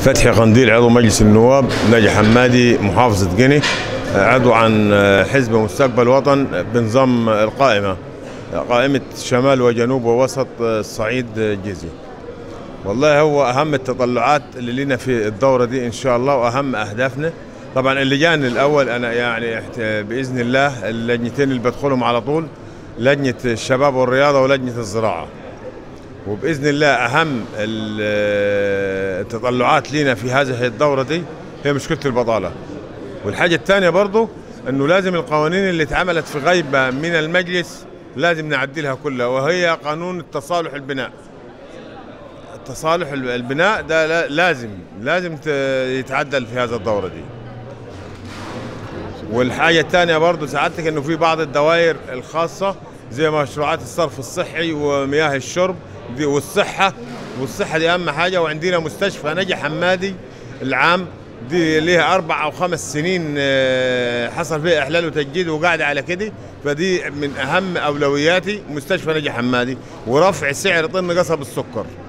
فتحي قنديل عضو مجلس النواب ناجي حمادي محافظة جني عضو عن حزب مستقبل وطن بنظام القائمة قائمة شمال وجنوب ووسط الصعيد الجيزي والله هو أهم التطلعات اللي لنا في الدورة دي إن شاء الله وأهم أهدافنا طبعا اللجان الأول أنا يعني بإذن الله اللجنتين اللي بدخلهم على طول لجنة الشباب والرياضة ولجنة الزراعة وباذن الله اهم التطلعات لنا في هذه الدوره دي هي مشكله البطاله والحاجه الثانيه برضو انه لازم القوانين اللي اتعملت في غيبه من المجلس لازم نعدلها كلها وهي قانون التصالح البناء التصالح البناء ده لازم لازم يتعدل في هذا الدوره دي والحاجه الثانيه برضو سعادتك انه في بعض الدوائر الخاصه زي مشروعات الصرف الصحي ومياه الشرب دي والصحة والصحة دي أهم حاجة وعندنا مستشفى نجي حمادي العام دي ليها أربع أو خمس سنين حصل فيها إحلال وتجديد وقاعدة على كده فدي من أهم أولوياتي مستشفى نجي حمادي ورفع سعر طن قصب السكر